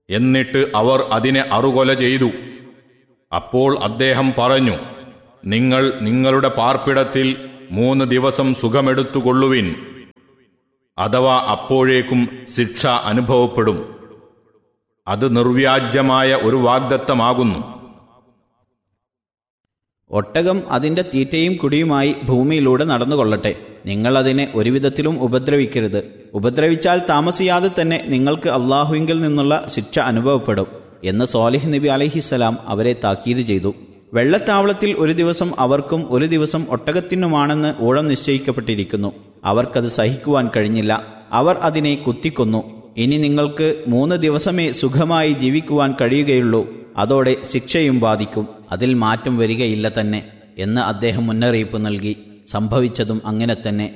എന്നിട്ട് അവർ അതിനെ അറുകൊല ചെയ്തു അപ്പോൾ അദ്ദേഹം പറഞ്ഞു നിങ്ങൾ നിങ്ങളുടെ പാർപ്പിടത്തിൽ മൂന്ന് ദിവസം സുഖമെടുത്തുകൊള്ളുവിൻ അഥവാ അപ്പോഴേക്കും ശിക്ഷ അനുഭവപ്പെടും അത് നിർവ്യാജ്യമായ ഒരു വാഗ്ദത്തമാകുന്നു ഒട്ടകം അതിന്റെ തീറ്റയും കുടിയുമായി ഭൂമിയിലൂടെ നടന്നുകൊള്ളട്ടെ നിങ്ങൾ അതിനെ ഒരുവിധത്തിലും ഉപദ്രവിക്കരുത് ഉപദ്രവിച്ചാൽ താമസിയാതെ തന്നെ നിങ്ങൾക്ക് അള്ളാഹുവിങ്കിൽ നിന്നുള്ള ശിക്ഷ അനുഭവപ്പെടും എന്ന് സോലിഹ് നബി അലഹിസ്സലാം അവരെ താക്കീത് ചെയ്തു വെള്ളത്താവളത്തിൽ ഒരു ദിവസം അവർക്കും ഒരു ദിവസം ഒട്ടകത്തിനുമാണെന്ന് ഊഴം നിശ്ചയിക്കപ്പെട്ടിരിക്കുന്നു അവർക്കത് സഹിക്കുവാൻ കഴിഞ്ഞില്ല അവർ അതിനെ കുത്തിക്കൊന്നു ഇനി നിങ്ങൾക്ക് മൂന്ന് ദിവസമേ സുഖമായി ജീവിക്കുവാൻ കഴിയുകയുള്ളൂ അതോടെ ശിക്ഷയും ബാധിക്കും അതിൽ മാറ്റം വരികയില്ല തന്നെ എന്ന് അദ്ദേഹം മുന്നറിയിപ്പ് നൽകി സംഭവിച്ചതും അങ്ങനെ തന്നെ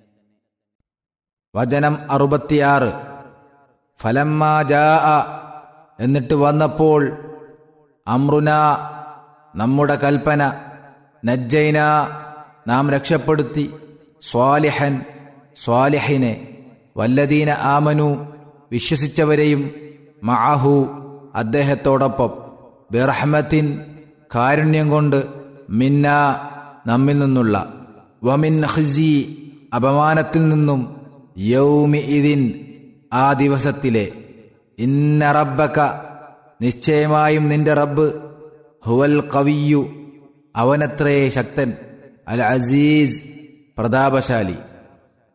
വചനം അറുപത്തിയാറ് ഫലമ്മാ ജാ എന്നിട്ട് വന്നപ്പോൾ അമ്രുന നമ്മുടെ കൽപ്പന നജ്ജൈന നാം രക്ഷപ്പെടുത്തി സ്വാലിഹൻ സ്വാലിഹിനെ വല്ലദീന ആമനു വിശ്വസിച്ചവരെയും മഅഹു അദ്ദേഹത്തോടൊപ്പം ബിറഹ്മത്തിൻ കാരുണ്യം കൊണ്ട് മിന്ന നമ്മിൽ നിന്നുള്ള വമിൻ ഖിസി അപമാനത്തിൽ നിന്നും യൗമി ഇതിൻ ആ ദിവസത്തിലെ ഇന്ന റബ്ബക നിശ്ചയമായും നിന്റെ റബ്ബ് ഹുവൽ കവിയു അവനത്രേ ശക്തൻ അൽ അസീസ് പ്രതാപശാലി